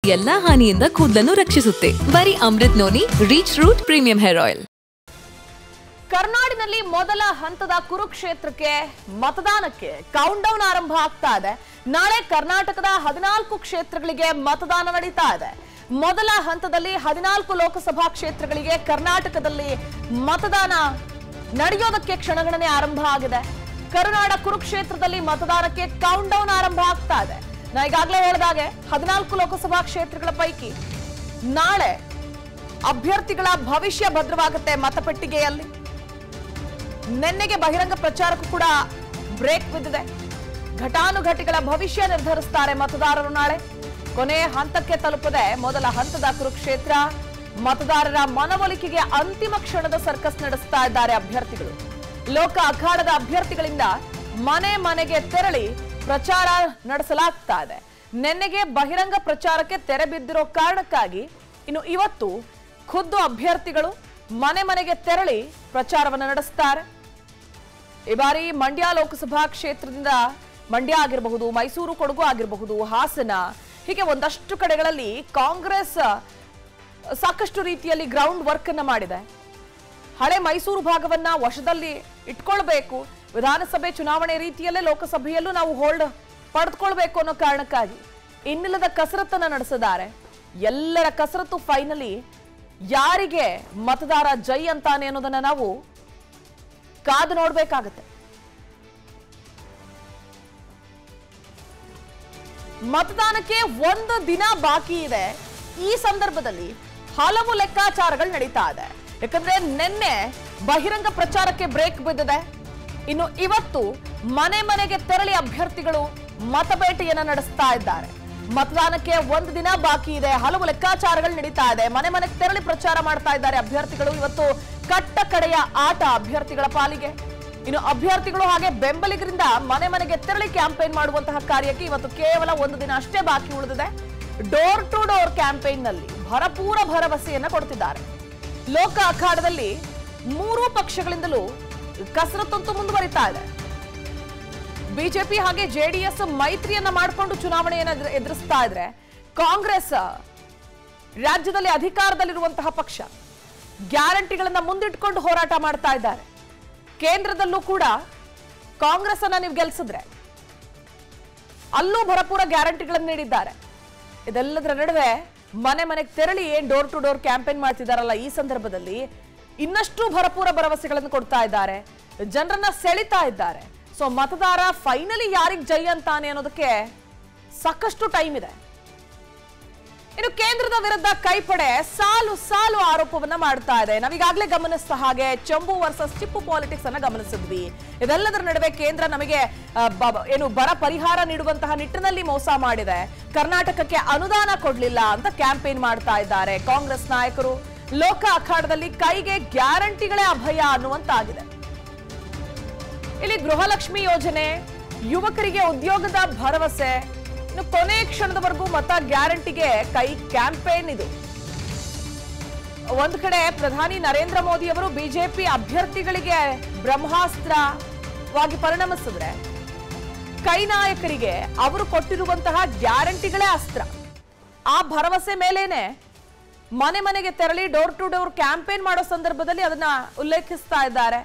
ಎಲ್ಲಾ ಹಾನಿಯಿಂದ ಕೂದಲನ್ನು ರಕ್ಷಿಸುತ್ತೆ ಬರೀ Amrut noni reach root premium hair oil ಕರ್ನಾಡಿನಲ್ಲಿ ಮೊದಲ ಹಂತದ ಕುರುಕ್ಷೇತ್ರಕ್ಕೆ ಮತದಾನಕ್ಕೆ ಕೌಂಟ್ ಡೌನ್ ಆರಂಭ ಆಗ್ತಾ ಇದೆ ನಾಳೆ ಕರ್ನಾಟಕದ ಹದಿನಾಲ್ಕು ಕ್ಷೇತ್ರಗಳಿಗೆ ಮತದಾನ ನಡೀತಾ ಇದೆ ಮೊದಲ ಹಂತದಲ್ಲಿ ಹದಿನಾಲ್ಕು ಲೋಕಸಭಾ ಕ್ಷೇತ್ರಗಳಿಗೆ ಕರ್ನಾಟಕದಲ್ಲಿ ಮತದಾನ ನಡೆಯೋದಕ್ಕೆ ಕ್ಷಣಗಣನೆ ಆರಂಭ ಆಗಿದೆ ಕರುನಾಡ ಕುರುಕ್ಷೇತ್ರದಲ್ಲಿ ಮತದಾನಕ್ಕೆ ಕೌಂಟ್ ಡೌನ್ ಆರಂಭ ಆಗ್ತಾ ಇದೆ ನಾ ಈಗಾಗಲೇ ಹೇಳಿದಾಗೆ ಹದಿನಾಲ್ಕು ಲೋಕಸಭಾ ಕ್ಷೇತ್ರಗಳ ಪೈಕಿ ನಾಳೆ ಅಭ್ಯರ್ಥಿಗಳ ಭವಿಷ್ಯ ಭದ್ರವಾಗುತ್ತೆ ಮತಪೆಟ್ಟಿಗೆಯಲ್ಲಿ ನಿನ್ನೆಗೆ ಬಹಿರಂಗ ಪ್ರಚಾರಕ್ಕೂ ಕೂಡ ಬ್ರೇಕ್ ಬಿದ್ದಿದೆ ಘಟಾನುಘಟಿಗಳ ಭವಿಷ್ಯ ನಿರ್ಧರಿಸ್ತಾರೆ ಮತದಾರರು ನಾಳೆ ಕೊನೆ ಹಂತಕ್ಕೆ ತಲುಪದೆ ಮೊದಲ ಹಂತದ ಕುರುಕ್ಷೇತ್ರ ಮತದಾರರ ಮನವೊಲಿಕೆಗೆ ಅಂತಿಮ ಕ್ಷಣದ ಸರ್ಕಸ್ ನಡೆಸ್ತಾ ಇದ್ದಾರೆ ಅಭ್ಯರ್ಥಿಗಳು ಲೋಕ ಅಖಾಡದ ಅಭ್ಯರ್ಥಿಗಳಿಂದ ಮನೆ ಮನೆಗೆ ತೆರಳಿ ಪ್ರಚಾರ ನಡೆಸಲಾಗ್ತಾ ಇದೆ ನಿನ್ನೆಗೆ ಬಹಿರಂಗ ಪ್ರಚಾರಕ್ಕೆ ತೆರೆ ಬಿದ್ದಿರೋ ಕಾರಣಕ್ಕಾಗಿ ಇನ್ನು ಇವತ್ತು ಖುದ್ದು ಅಭ್ಯರ್ಥಿಗಳು ಮನೆ ಮನೆಗೆ ತೆರಳಿ ಪ್ರಚಾರವನ್ನು ನಡೆಸ್ತಾರೆ ಈ ಬಾರಿ ಮಂಡ್ಯ ಲೋಕಸಭಾ ಕ್ಷೇತ್ರದಿಂದ ಮಂಡ್ಯ ಆಗಿರಬಹುದು ಮೈಸೂರು ಕೊಡಗು ಆಗಿರಬಹುದು ಹಾಸನ ಹೀಗೆ ಒಂದಷ್ಟು ಕಡೆಗಳಲ್ಲಿ ಕಾಂಗ್ರೆಸ್ ಸಾಕಷ್ಟು ರೀತಿಯಲ್ಲಿ ಗ್ರೌಂಡ್ ವರ್ಕ್ ಅನ್ನ ಮಾಡಿದೆ ಹಳೆ ಮೈಸೂರು ಭಾಗವನ್ನ ವಶದಲ್ಲಿ ಇಟ್ಕೊಳ್ಬೇಕು ವಿಧಾನಸಭೆ ಚುನಾವಣೆ ರೀತಿಯಲ್ಲೇ ಲೋಕಸಭೆಯಲ್ಲೂ ನಾವು ಹೋಲ್ಡ್ ಪಡೆದುಕೊಳ್ಬೇಕು ಅನ್ನೋ ಕಾರಣಕ್ಕಾಗಿ ಇನ್ನಿಲ್ಲದ ಕಸರತ್ತನ್ನ ನಡೆಸಿದ್ದಾರೆ ಎಲ್ಲರ ಕಸರತ್ತು ಫೈನಲಿ ಯಾರಿಗೆ ಮತದಾರ ಜೈ ಅಂತಾನೆ ಅನ್ನೋದನ್ನ ನಾವು ಕಾದು ನೋಡ್ಬೇಕಾಗತ್ತೆ ಮತದಾನಕ್ಕೆ ಒಂದು ದಿನ ಬಾಕಿ ಇದೆ ಈ ಸಂದರ್ಭದಲ್ಲಿ ಹಲವು ಲೆಕ್ಕಾಚಾರಗಳು ನಡೀತಾ ಇದೆ ಯಾಕಂದ್ರೆ ನಿನ್ನೆ ಬಹಿರಂಗ ಪ್ರಚಾರಕ್ಕೆ ಬ್ರೇಕ್ ಬಿದ್ದಿದೆ ಇನ್ನು ಇವತ್ತು ಮನೆ ಮನೆಗೆ ತೆರಳಿ ಅಭ್ಯರ್ಥಿಗಳು ಮತಬೇಟೆಯನ್ನ ನಡೆಸ್ತಾ ಇದ್ದಾರೆ ಮತದಾನಕ್ಕೆ ಒಂದು ದಿನ ಬಾಕಿ ಇದೆ ಹಲವು ಲೆಕ್ಕಾಚಾರಗಳು ನಡೀತಾ ಇದೆ ಮನೆ ಮನೆಗೆ ತೆರಳಿ ಪ್ರಚಾರ ಮಾಡ್ತಾ ಇದ್ದಾರೆ ಅಭ್ಯರ್ಥಿಗಳು ಇವತ್ತು ಕಟ್ಟ ಕಡೆಯ ಆಟ ಅಭ್ಯರ್ಥಿಗಳ ಪಾಲಿಗೆ ಇನ್ನು ಅಭ್ಯರ್ಥಿಗಳು ಹಾಗೆ ಬೆಂಬಲಿಗರಿಂದ ಮನೆ ಮನೆಗೆ ತೆರಳಿ ಕ್ಯಾಂಪೇನ್ ಮಾಡುವಂತಹ ಕಾರ್ಯಕ್ಕೆ ಇವತ್ತು ಕೇವಲ ಒಂದು ದಿನ ಅಷ್ಟೇ ಬಾಕಿ ಉಳಿದಿದೆ ಡೋರ್ ಟು ಡೋರ್ ಕ್ಯಾಂಪೇನ್ ನಲ್ಲಿ ಭರಪೂರ ಭರವಸೆಯನ್ನ ಕೊಡ್ತಿದ್ದಾರೆ ಲೋಕ ಅಖಾಡದಲ್ಲಿ ಮೂರೂ ಪಕ್ಷಗಳಿಂದಲೂ ಕಸರತ್ತಂತೂ ಮುಂದುವರಿತಾ ಇದೆ ಬಿಜೆಪಿ ಹಾಗೆ ಜೆಡಿಎಸ್ ಮೈತ್ರಿಯನ್ನ ಮಾಡಿಕೊಂಡು ಚುನಾವಣೆಯನ್ನ ಎದುರು- ಎದುರಿಸ್ತಾ ಇದ್ರೆ ಕಾಂಗ್ರೆಸ್ ರಾಜ್ಯದಲ್ಲಿ ಅಧಿಕಾರದಲ್ಲಿರುವಂತಹ ಪಕ್ಷ ಗ್ಯಾರಂಟಿಗಳನ್ನ ಮುಂದಿಟ್ಕೊಂಡು ಹೋರಾಟ ಮಾಡ್ತಾ ಇದ್ದಾರೆ ಕೇಂದ್ರದಲ್ಲೂ ಕೂಡ ಕಾಂಗ್ರೆಸ್ ಅನ್ನ ನೀವು ಗೆಲ್ಸಿದ್ರೆ ಅಲ್ಲೂ ಭರಪೂರ ಗ್ಯಾರಂಟಿಗಳನ್ನು ನೀಡಿದ್ದಾರೆ ಇದೆಲ್ಲದರ ನಡುವೆ ಮನೆ ಮನೆಗೆ ತೆರಳಿ ಏನ್ ಡೋರ್ ಟು ಡೋರ್ ಕ್ಯಾಂಪೇನ್ ಮಾಡ್ತಿದಾರಲ್ಲ ಈ ಸಂದರ್ಭದಲ್ಲಿ ಇನ್ನಷ್ಟು ಭರಪೂರ ಭರವಸೆಗಳನ್ನು ಕೊಡ್ತಾ ಇದ್ದಾರೆ ಜನರನ್ನ ಸೆಳಿತಾ ಇದ್ದಾರೆ ಸೊ ಮತದಾರ ಫೈನಲಿ ಯಾರಿಗ್ ಜೈ ಅಂತಾನೆ ಅನ್ನೋದಕ್ಕೆ ಸಾಕಷ್ಟು ಟೈಮ್ ಇದೆ ಇನ್ನು ಕೇಂದ್ರದ ವಿರುದ್ಧ ಕೈಪಡೆ ಸಾಲು ಸಾಲು ಆರೋಪವನ್ನ ಮಾಡ್ತಾ ಇದೆ ನಾವೀಗಾಗಲೇ ಗಮನಿಸಿದ ಹಾಗೆ ಚಂಬು ವರ್ಸಸ್ ಚಿಪ್ಪು ಪಾಲಿಟಿಕ್ಸ್ ಅನ್ನ ಗಮನಿಸಿದ್ವಿ ಇದೆಲ್ಲದರ ನಡುವೆ ಕೇಂದ್ರ ನಮಗೆ ಆ, ಬ- ಬ- ಏನು ಬರ ಪರಿಹಾರ ನೀಡುವಂತಹ ನಿಟ್ಟಿನಲ್ಲಿ ಮೋಸ ಮಾಡಿದೆ ಕರ್ನಾಟಕಕ್ಕೆ ಅನುದಾನ ಕೊಡ್ಲಿಲ್ಲ ಅಂತ ಕ್ಯಾಂಪೇನ್ ಮಾಡ್ತಾ ಇದ್ದಾರೆ ಕಾಂಗ್ರೆಸ್ ನಾಯಕರು ಲೋಕ ಅಖಾಡದಲ್ಲಿ ಕೈಗೆ ಗ್ಯಾರಂಟಿಗಳೇ ಅಭಯ ಅನ್ನುವಂತಾಗಿದೆ ಇಲ್ಲಿ ಗೃಹಲಕ್ಷ್ಮಿ ಯೋಜನೆ ಯುವಕರಿಗೆ ಉದ್ಯೋಗದ ಭರವಸೆ ಇನ್ನು ಕೊನೆ ಕ್ಷಣದವರೆಗೂ ಮತ ಗ್ಯಾರಂಟಿಗೆ ಕೈ ಕ್ಯಾಂಪೇನ್ ಇದು ಒಂದು ಕಡೆ ಪ್ರಧಾನಿ ನರೇಂದ್ರ ಮೋದಿ ಅವರು ಬಿಜೆಪಿ ಅಭ್ಯರ್ಥಿಗಳಿಗೆ ಬ್ರಹ್ಮಾಸ್ತ್ರವಾಗಿ ಪರಿಣಮಿಸಿದ್ರೆ ಕೈ ನಾಯಕರಿಗೆ ಅವರು ಕೊಟ್ಟಿರುವಂತಹ ಗ್ಯಾರಂಟಿಗಳೇ ಅಸ್ತ್ರ ಆ ಭರವಸೆ ಮೇಲೇನೆ ಮನೆ ಮನೆಗೆ ತೆರಳಿ ಡೋರ್ ಟು ಡೋರ್ ಕ್ಯಾಂಪೇನ್ ಮಾಡೋ ಸಂದರ್ಭದಲ್ಲಿ ಅದನ್ನ ಉಲ್ಲೇಖಿಸ್ತಾ ಇದ್ದಾರೆ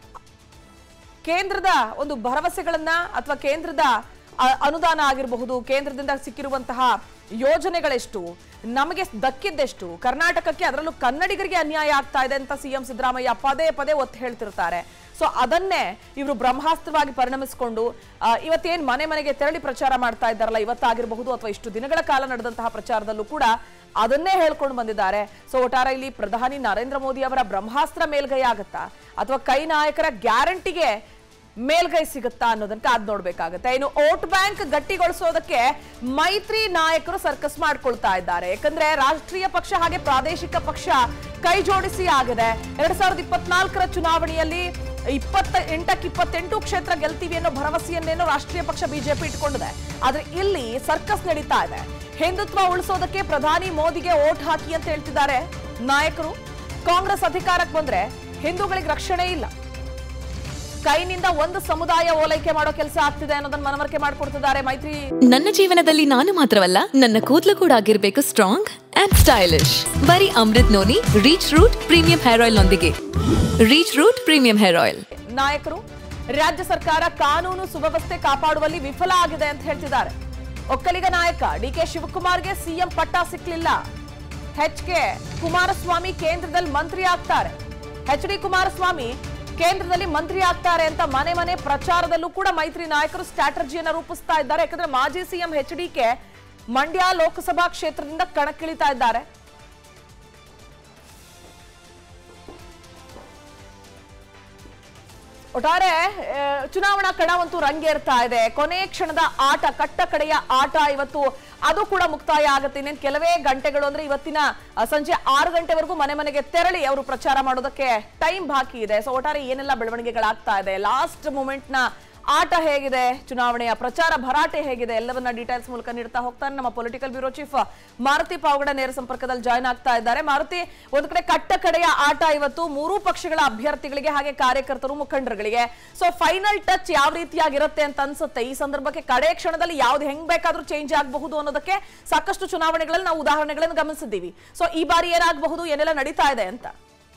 ಕೇಂದ್ರದ ಒಂದು ಭರವಸೆಗಳನ್ನ ಅಥವಾ ಕೇಂದ್ರದ ಅ- ಅನುದಾನ ಆಗಿರಬಹುದು ಕೇಂದ್ರದಿಂದ ಸಿಕ್ಕಿರುವಂತಹ ಯೋಜನೆಗಳೆಷ್ಟು ನಮಗೆ ದಕ್ಕಿದ್ದೆಷ್ಟು ಕರ್ನಾಟಕಕ್ಕೆ ಅದರಲ್ಲೂ ಕನ್ನಡಿಗರಿಗೆ ಅನ್ಯಾಯ ಆಗ್ತಾ ಇದೆ ಅಂತ ಸಿಎಂ ಸಿದ್ದರಾಮಯ್ಯ ಪದೇ ಪದೇ ಒತ್ತು ಹೇಳ್ತಿರ್ತಾರೆ ಸೊ ಅದನ್ನೇ ಇವರು ಬ್ರಹ್ಮಾಸ್ತ್ರವಾಗಿ ಪರಿಣಮಿಸಿಕೊಂಡು ಆ, ಇವತ್ತೇನ್ ಮನೆ ಮನೆಗೆ ತೆರಳಿ ಪ್ರಚಾರ ಮಾಡ್ತಾ ಇದ್ದಾರಲ್ಲ ಇವತ್ತಾಗಿರಬಹುದು ಅಥವಾ ಇಷ್ಟು ದಿನಗಳ ಕಾಲ ನಡೆದಂತಹ ಪ್ರಚಾರದಲ್ಲೂ ಕೂಡ ಅದನ್ನೇ ಹೇಳ್ಕೊಂಡು ಬಂದಿದ್ದಾರೆ ಸೊ ಒಟ್ಟಾರೆ ಇಲ್ಲಿ ಪ್ರಧಾನಿ ನರೇಂದ್ರ ಮೋದಿ ಅವರ ಬ್ರಹ್ಮಾಸ್ತ್ರ ಮೇಲ್ಗೈ ಆಗತ್ತಾ ಅಥವಾ ಕೈ ನಾಯಕರ ಗ್ಯಾರಂಟಿಗೆ ಮೇಲ್ಗೈ ಸಿಗುತ್ತಾ ಅನ್ನೋದನ್ನ ಕಾದ್ ನೋಡ್ಬೇಕಾಗತ್ತೆ ಇನ್ನು ವೋಟ್ ಬ್ಯಾಂಕ್ ಗಟ್ಟಿಗೊಳಿಸೋದಕ್ಕೆ ಮೈತ್ರಿ ನಾಯಕರು ಸರ್ಕಸ್ ಮಾಡ್ಕೊಳ್ತಾ ಇದ್ದಾರೆ ಯಾಕಂದ್ರೆ ರಾಷ್ಟ್ರೀಯ ಪಕ್ಷ ಹಾಗೆ ಪ್ರಾದೇಶಿಕ ಪಕ್ಷ ಕೈ ಜೋಡಿಸಿ ಆಗಿದೆ ಎರಡ್ ಸಾವಿರದ ಇಪ್ಪತ್ನಾಲ್ಕರ ಚುನಾವಣೆಯಲ್ಲಿ ಇಪ್ಪತ್ತ ಎಂಟಕ್ಕೆ ಇಪ್ಪತ್ತೆಂಟು ಕ್ಷೇತ್ರ ಗೆಲ್ತೀವಿ ಅನ್ನೋ ಭರವಸೆಯನ್ನೇನೋ ರಾಷ್ಟ್ರೀಯ ಪಕ್ಷ ಬಿಜೆಪಿ ಇಟ್ಕೊಂಡಿದೆ ಆದ್ರೆ ಇಲ್ಲಿ ಸರ್ಕಸ್ ನಡೀತಾ ಇದೆ ಹಿಂದುತ್ವ ಉಳಿಸೋದಕ್ಕೆ ಪ್ರಧಾನಿ ಮೋದಿಗೆ ವೋಟ್ ಹಾಕಿ ಅಂತ ಹೇಳ್ತಿದ್ದಾರೆ ನಾಯಕರು ಕಾಂಗ್ರೆಸ್ ಅಧಿಕಾರಕ್ಕೆ ಬಂದ್ರೆ ಹಿಂದೂಗಳಿಗೆ ರಕ್ಷಣೆ ಇಲ್ಲ ಕೈನಿಂದ ಒಂದು ಸಮುದಾಯ ಓಲೈಕೆ ಮಾಡೋ ಕೆಲಸ ಆಗ್ತಿದೆ ಅನ್ನೋದನ್ನ ಮನವರಿಕೆ ಮಾಡಿಕೊಡ್ತಿದ್ದಾರೆ ಮೈತ್ರಿ ನನ್ನ ಜೀವನದಲ್ಲಿ ನಾನು ಮಾತ್ರವಲ್ಲ ನನ್ನ ಕೂದಲು ಕೂಡ ಆಗಿರ್ಬೇಕು ಸ್ಟ್ರಾಂಗ್ ಅಂಡ್ ಸ್ಟೈಲಿಶ್ ಬರೀ Amrut noni reach root premium hair oil ನೊಂದಿಗೆ reach root premium hair oil ನಾಯಕರು ರಾಜ್ಯ ಸರ್ಕಾರ ಕಾನೂನು ಸುವ್ಯವಸ್ಥೆ ಕಾಪಾಡುವಲ್ಲಿ ವಿಫಲ ಆಗಿದೆ ಅಂತ ಹೇಳ್ತಿದ್ದಾರೆ ಒಕ್ಕಲಿಗ ನಾಯಕ ಡಿ ಕೆ ಶಿವಕುಮಾರ್ಗೆ ಸಿಎಂ ಪಟ್ಟ ಸಿಕ್ಲಿಲ್ಲ ಎಚ್ ಕೆ ಕುಮಾರಸ್ವಾಮಿ ಕೇಂದ್ರದಲ್ಲಿ ಮಂತ್ರಿ ಆಗ್ತಾರೆ ಎಚ್ ಡಿ ಕುಮಾರಸ್ವಾಮಿ ಕೇಂದ್ರದಲ್ಲಿ ಮಂತ್ರಿ ಆಗ್ತಾರೆ ಅಂತ ಮನೆ ಮನೆ ಪ್ರಚಾರದಲ್ಲೂ ಕೂಡ ಮೈತ್ರಿ ನಾಯಕರು ಸ್ಟ್ರಾಟಜಿಯನ್ನ ರೂಪಿಸ್ತಾ ಇದ್ದಾರೆ ಯಾಕಂದ್ರೆ ಮಾಜಿ CM H D K Mandya Lok Sabha ಕ್ಷೇತ್ರದಿಂದ ಕಣಕ್ಕಿಳಿತಾ ಇದ್ದಾರೆ ಒಟ್ಟಾರೆ ಆ, ಚುನಾವಣಾ ಕಣವಂತೂ ರಂಗೇರ್ತಾ ಇದೆ ಕೊನೆ ಕ್ಷಣದ ಆಟ ಕಟ್ಟ ಕಡೆಯ ಆಟ ಇವತ್ತು ಅದು ಕೂಡ ಮುಕ್ತಾಯ ಆಗುತ್ತೆ ಇನ್ನೇನು ಕೆಲವೇ ಗಂಟೆಗಳು ಅಂದ್ರೆ ಇವತ್ತಿನ ಆ, ಸಂಜೆ ಆರು ಗಂಟೆವರೆಗೂ ಮನೆ ಮನೆಗೆ ತೆರಳಿ ಅವರು ಪ್ರಚಾರ ಮಾಡೋದಕ್ಕೆ ಟೈಮ್ ಬಾಕಿ ಇದೆ ಸೊ ಒಟ್ಟಾರೆ ಏನೆಲ್ಲ ಬೆಳವಣಿಗೆಗಳಾಗ್ತಾ ಇದೆ ಲಾಸ್ಟ್ ಮೂಮೆಂಟ್ ನ ಆಟ ಹೇಗಿದೆ ಚುನಾವಣೆಯ ಪ್ರಚಾರ ಭರಾಟೆ ಹೇಗಿದೆ ಎಲ್ಲವನ್ನ ಡೀಟೇಲ್ಸ್ ಮೂಲಕ ನೀಡ್ತಾ ಹೋಗ್ತಾರೆ ನಮ್ಮ political bureau chief Maruti Pavagada ನೇರ ಸಂಪರ್ಕದಲ್ಲಿ ಜಾಯ್ನ್ ಆಗ್ತಾ ಇದ್ದಾರೆ ಮಾರುತಿ ಒಂದು ಕಡೆ ಕಟ್ಟ ಕಡೆಯ ಆಟ ಇವತ್ತು ಮೂರೂ ಪಕ್ಷಗಳ ಅಭ್ಯರ್ಥಿಗಳಿಗೆ ಹಾಗೆ ಕಾರ್ಯಕರ್ತರು ಮುಖಂಡರುಗಳಿಗೆ ಸೊ ಫೈನಲ್ ಟಚ್ ಯಾವ ರೀತಿಯಾಗಿರುತ್ತೆ ಅಂತ ಅನ್ಸುತ್ತೆ ಈ ಸಂದರ್ಭಕ್ಕೆ ಕಡೆ ಕ್ಷಣದಲ್ಲಿ ಯಾವ್ದು ಹೆಂಗ್ ಬೇಕಾದ್ರೂ ಚೇಂಜ್ ಆಗಬಹುದು ಅನ್ನೋದಕ್ಕೆ ಸಾಕಷ್ಟು ಚುನಾವಣೆಗಳಲ್ಲಿ ನಾವು ಉದಾಹರಣೆಗಳನ್ನು ಗಮನಿಸಿದ್ದೀವಿ ಸೊ ಈ ಬಾರಿ ಏನಾಗಬಹುದು ಏನೆಲ್ಲ ನಡೀತಾ ಇದೆ ಅಂತ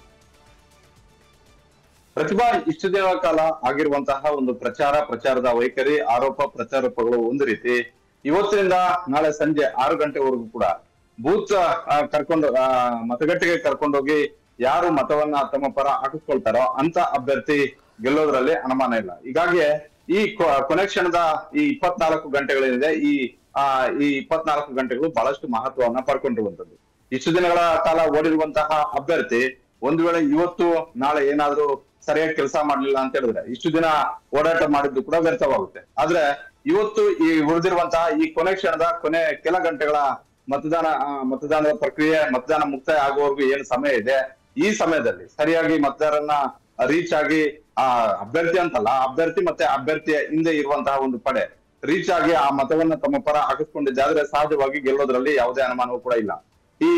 ಪ್ರತಿಭಾ ಇಷ್ಟು ದಿನಗಳ ಕಾಲ ಆಗಿರುವಂತಹ ಒಂದು ಪ್ರಚಾರ ಪ್ರಚಾರದ ವೈಖರಿ ಆರೋಪ ಪ್ರಚಾರೋಪಗಳು ಒಂದು ರೀತಿ ಇವತ್ತಿನಿಂದ ನಾಳೆ ಸಂಜೆ ಆರು ಗಂಟೆವರೆಗೂ ಕೂಡ ಬೂತ್ ಆ, ಕರ್ಕೊಂಡು ಆ, ಮತಗಟ್ಟೆಗೆ ಕರ್ಕೊಂಡೋಗಿ ಯಾರು ಮತವನ್ನ ತಮ್ಮ ಪರ ಹಾಕಿಸ್ಕೊಳ್ತಾರೋ ಅಂತ ಅಭ್ಯರ್ಥಿ ಗೆಲ್ಲೋದ್ರಲ್ಲಿ ಅನುಮಾನ ಇಲ್ಲ ಹೀಗಾಗಿ ಈ ಕೊ- ಕೊನೆ ಕ್ಷಣದ ಈ ಇಪ್ಪತ್ನಾಲ್ಕು ಗಂಟೆಗಳೇನಿದೆ ಈ ಆ ಈ ಇಪ್ಪತ್ನಾಲ್ಕು ಗಂಟೆಗಳು ಬಹಳಷ್ಟು ಮಹತ್ವವನ್ನ ಪಡ್ಕೊಂಡಿರುವಂತದ್ದು ಇಷ್ಟು ದಿನಗಳ ಕಾಲ ಓಡಿರುವಂತಹ ಅಭ್ಯರ್ಥಿ ಒಂದು ವೇಳೆ ಇವತ್ತು ನಾಳೆ ಏನಾದ್ರೂ ಸರಿಯಾಗಿ ಕೆಲಸ ಮಾಡ್ಲಿಲ್ಲ ಅಂತ ಹೇಳಿದ್ರೆ ಇಷ್ಟು ದಿನ ಓಡಾಟ ಮಾಡಿದ್ದು ಕೂಡ ವ್ಯರ್ಥವಾಗುತ್ತೆ ಆದ್ರೆ ಇವತ್ತು ಈ ಉಳಿದಿರುವಂತಹ ಈ ಕೊನೆ ಕ್ಷಣದ ಕೊನೆ ಕೆಲ ಗಂಟೆಗಳ ಮತದಾನ ಆ, ಮತದಾನದ ಪ್ರಕ್ರಿಯೆ ಮತದಾನ ಮುಕ್ತಾಯ ಆಗುವವರೆಗೂ ಏನು ಸಮಯ ಇದೆ ಈ ಸಮಯದಲ್ಲಿ ಸರಿಯಾಗಿ ಮತದಾರನ್ನ ರೀಚ್ ಆಗಿ ಆ ಅಭ್ಯರ್ಥಿ ಅಂತಲ್ಲ ಅಭ್ಯರ್ಥಿ ಮತ್ತೆ ಅಭ್ಯರ್ಥಿಯ ಹಿಂದೆ ಇರುವಂತಹ ಒಂದು ಪಡೆ ರೀಚ್ ಆಗಿ ಆ ಮತವನ್ನ ತಮ್ಮ ಪರ ಹಾಕಿಸ್ಕೊಂಡಿದ್ದಾದ್ರೆ ಸಹಜವಾಗಿ ಗೆಲ್ಲೋದ್ರಲ್ಲಿ ಯಾವುದೇ ಅನುಮಾನವೂ ಕೂಡ ಇಲ್ಲ ಈ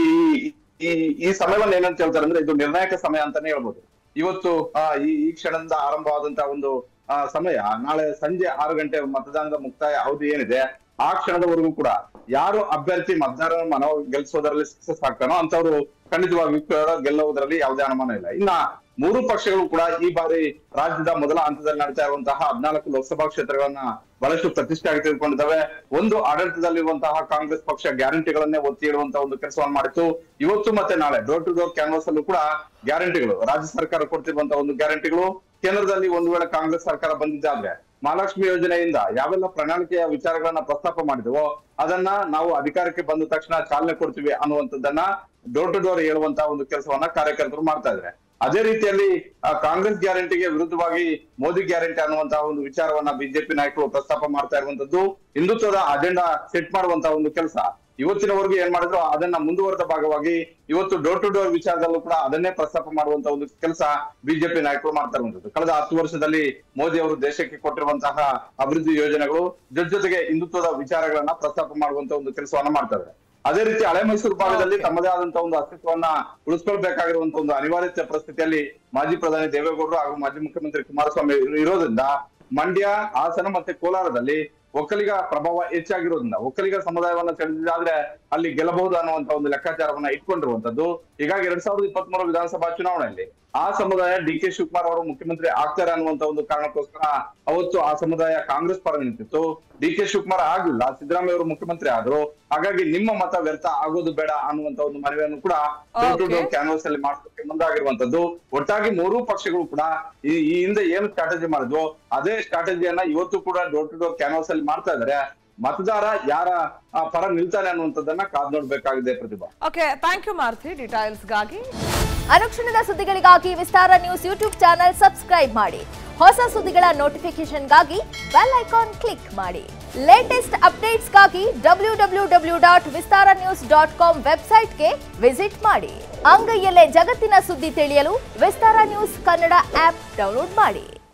ಈ ಈ ಸಮಯವನ್ನ ಏನಂತ ಹೇಳ್ತಾರೆ ಅಂದ್ರೆ ಇದು ನಿರ್ಣಾಯಕ ಸಮಯ ಅಂತಾನೆ ಹೇಳ್ಬೋದು ಇವತ್ತು ಆ ಈ ಈ ಕ್ಷಣದಿಂದ ಆರಂಭವಾದಂತಹ ಒಂದು ಆ ಸಮಯ ನಾಳೆ ಸಂಜೆ ಆರು ಗಂಟೆ ಮತದಾನದ ಮುಕ್ತಾಯ ಅವಧಿ ಏನಿದೆ ಆ ಕ್ಷಣದವರೆಗೂ ಕೂಡ ಯಾರು ಅಭ್ಯರ್ಥಿ ಮತದಾರರ ಮನೋ ಗೆಲ್ಲಿಸೋದ್ರಲ್ಲಿ ಸಕ್ಸಸ್ ಆಗ್ತಾನೋ ಅಂತವ್ರು ಖಂಡಿತವಾಗಿ ಗೆಲ್ಲುವುದರಲ್ಲಿ ಯಾವುದೇ ಅನುಮಾನ ಇಲ್ಲ ಇನ್ನ ಮೂರು ಪಕ್ಷಗಳು ಕೂಡ ಈ ಬಾರಿ ರಾಜ್ಯದ ಮೊದಲ ಹಂತದಲ್ಲಿ ನಡೀತಾ ಇರುವಂತಹ ಹದಿನಾಲ್ಕು ಲೋಕಸಭಾ ಕ್ಷೇತ್ರಗಳನ್ನ ಬಹಳಷ್ಟು ಪ್ರತಿಷ್ಠೆಯಾಗಿ ತೆಗೆದುಕೊಂಡಿದ್ದಾವೆ ಒಂದು ಆಡಳಿತದಲ್ಲಿರುವಂತಹ ಕಾಂಗ್ರೆಸ್ ಪಕ್ಷ ಗ್ಯಾರಂಟಿಗಳನ್ನೇ ಒತ್ತಿ ಇಡುವಂತಹ ಒಂದು ಕೆಲಸವನ್ನು ಮಾಡಿತ್ತು ಇವತ್ತು ಮತ್ತೆ ನಾಳೆ ಡೋರ್ ಟು ಡೋರ್ ಕ್ಯಾನ್ವಾಸ್ ಅಲ್ಲೂ ಕೂಡ ಗ್ಯಾರಂಟಿಗಳು ರಾಜ್ಯ ಸರ್ಕಾರ ಕೊಡ್ತಿರುವಂತಹ ಒಂದು ಗ್ಯಾರಂಟಿಗಳು ಕೇಂದ್ರದಲ್ಲಿ ಒಂದು ವೇಳೆ ಕಾಂಗ್ರೆಸ್ ಸರ್ಕಾರ ಬಂದಿದ್ದಾದ್ರೆ ಮಹಾಲಕ್ಷ್ಮಿ ಯೋಜನೆಯಿಂದ ಯಾವೆಲ್ಲ ಪ್ರಣಾಳಿಕೆಯ ವಿಚಾರಗಳನ್ನ ಪ್ರಸ್ತಾಪ ಮಾಡಿದವೋ ಅದನ್ನ ನಾವು ಅಧಿಕಾರಕ್ಕೆ ಬಂದ ತಕ್ಷಣ ಚಾಲನೆ ಕೊಡ್ತೀವಿ ಅನ್ನುವಂಥದ್ದನ್ನ ಡೋರ್ ಟು ಡೋರ್ ಹೇಳುವಂತಹ ಒಂದು ಕೆಲಸವನ್ನ ಕಾರ್ಯಕರ್ತರು ಮಾಡ್ತಾ ಇದ್ದಾರೆ ಅದೇ ರೀತಿಯಲ್ಲಿ ಆ, ಕಾಂಗ್ರೆಸ್ ಗ್ಯಾರಂಟಿಗೆ ವಿರುದ್ಧವಾಗಿ ಮೋದಿ ಗ್ಯಾರಂಟಿ ಅನ್ನುವಂತಹ ಒಂದು ವಿಚಾರವನ್ನ ಬಿಜೆಪಿ ನಾಯಕರು ಪ್ರಸ್ತಾಪ ಮಾಡ್ತಾ ಇರುವಂತದ್ದು ಹಿಂದುತ್ವದ ಅಜೆಂಡಾ ಸೆಟ್ ಮಾಡುವಂತಹ ಒಂದು ಕೆಲಸ ಇವತ್ತಿನವರೆಗೂ ಏನ್ ಮಾಡಿದ್ರು ಅದನ್ನ ಮುಂದುವರೆದ ಭಾಗವಾಗಿ ಇವತ್ತು ಡೋರ್ ಟು ಡೋರ್ ವಿಚಾರದಲ್ಲೂ ಕೂಡ ಅದನ್ನೇ ಪ್ರಸ್ತಾಪ ಮಾಡುವಂತ ಒಂದು ಕೆಲಸ ಬಿಜೆಪಿ ನಾಯಕರು ಮಾಡ್ತಾ ಇರುವಂತದ್ದು ಕಳೆದ ಹತ್ತು ವರ್ಷದಲ್ಲಿ ಮೋದಿ ಅವರು ದೇಶಕ್ಕೆ ಕೊಟ್ಟಿರುವಂತಹ ಅಭಿವೃದ್ಧಿ ಯೋಜನೆಗಳು ಜೊತೆ ಜೊತೆಗೆ ಹಿಂದುತ್ವದ ವಿಚಾರಗಳನ್ನ ಪ್ರಸ್ತಾಪ ಮಾಡುವಂತ ಒಂದು ಕೆಲಸವನ್ನ ಮಾಡ್ತಾ ಇದ್ದಾರೆ ಅದೇ ರೀತಿ ಹಳೆ ಮೈಸೂರು ಭಾಗದಲ್ಲಿ ತಮ್ಮದೇ ಆದಂತಹ ಒಂದು ಅಸ್ತಿತ್ವವನ್ನ ಉಳಿಸ್ಕೊಳ್ಬೇಕಾಗಿರುವಂತ ಒಂದು ಅನಿವಾರ್ಯತೆ ಪರಿಸ್ಥಿತಿಯಲ್ಲಿ ಮಾಜಿ ಪ್ರಧಾನಿ ದೇವೇಗೌಡರು ಹಾಗೂ ಮಾಜಿ ಮುಖ್ಯಮಂತ್ರಿ ಕುಮಾರಸ್ವಾಮಿ ಇರೋದ್ರಿಂದ ಮಂಡ್ಯ ಹಾಸನ ಮತ್ತೆ ಕೋಲಾರದಲ್ಲಿ ಒಕ್ಕಲಿಗ ಪ್ರಭಾವ ಹೆಚ್ಚಾಗಿರೋದ್ರಿಂದ ಒಕ್ಕಲಿಗ ಸಮುದಾಯವನ್ನ ಸೆಳೆದಿದ್ದಾದ್ರೆ ಅಲ್ಲಿ ಗೆಲ್ಲಬಹುದು ಅನ್ನುವಂತ ಒಂದು ಲೆಕ್ಕಾಚಾರವನ್ನ ಇಟ್ಕೊಂಡಿರುವಂತದ್ದು ಹೀಗಾಗಿ ಎರಡ್ ಸಾವಿರದ ಇಪ್ಪತ್ತ್ ಮೂರು ವಿಧಾನಸಭಾ ಚುನಾವಣೆಯಲ್ಲಿ ಆ ಸಮುದಾಯ ಡಿ ಕೆ ಶಿವಕುಮಾರ್ ಅವರು ಮುಖ್ಯಮಂತ್ರಿ ಆಗ್ತಾರೆ ಅನ್ನುವಂತ ಒಂದು ಕಾರಣಕ್ಕೋಸ್ಕರ ಅವತ್ತು ಆ ಸಮುದಾಯ ಕಾಂಗ್ರೆಸ್ ಪರ ನಿಂತಿತ್ತು ಡಿ ಕೆ ಶಿವಕುಮಾರ್ ಆಗ್ಲಿಲ್ಲ ಸಿದ್ದರಾಮಯ್ಯ ಅವರು ಮುಖ್ಯಮಂತ್ರಿ ಆದ್ರು ಹಾಗಾಗಿ ನಿಮ್ಮ ಮತ ವ್ಯರ್ಥ ಆಗೋದು ಬೇಡ ಅನ್ನುವಂತ ಒಂದು ಮನವಿಯನ್ನು ಕೂಡ ಡೋರ್ ಟು ಡೋರ್ ಕ್ಯಾನ್ವಾಸ್ ಅಲ್ಲಿ ಮಾಡೋದಕ್ಕೆ ಮುಂದಾಗಿರುವಂತದ್ದು ಒಟ್ಟಾಗಿ ಮೂರೂ ಪಕ್ಷಗಳು ಕೂಡ ಈ ಈ ಹಿಂದೆ ಏನು ಸ್ಟ್ರಾಟಜಿ ಮಾಡಿದ್ವು ಅದೇ ಸ್ಟ್ರಾಟಜಿಯನ್ನ ಇವತ್ತು ಕೂಡ ಡೋರ್ ಟು ಡೋರ್ ಕ್ಯಾನ್ವಾಸ್ ಅಲ್ಲಿ ಮಾಡ್ತಾ ಇದಾರೆ ಮತದಾರ ಯಾರ ಆ, ಪರ ನಿಲ್ತಾನೆ ಅನ್ನುವಂಥದ್ದನ್ನ ಕಾದ್ ನೋಡ್ಬೇಕಾಗಿದೆ Pratibha okay thank you Maruti ಡೀಟೇಲ್ಸ್ಗಾಗಿ ಅನುಕ್ಷಣದ ಸುದ್ದಿಗಳಿಗಾಗಿ Vistara news YouTube channel subscribe ಮಾಡಿ ಹೊಸ ಸುದ್ದಿಗಳ ನೋಟಿಫಿಕೇಶನ್ಗಾಗಿ ಬೆಲ್ ಐಕಾನ್ ಕ್ಲಿಕ್ ಮಾಡಿ ಲೇಟೆಸ್ಟ್ ಅಪ್ಡೇಟ್ಸ್ಗಾಗಿ W W W dot Vistara news dot com ವೆಬ್ಸೈಟ್ಗೆ ವಿಸಿಟ್ ಮಾಡಿ ಅಂಗೈಯಲ್ಲೇ ಜಗತ್ತಿನ ಸುದ್ದಿ ತಿಳಿಯಲು Vistara news Kannada app download ಮಾಡಿ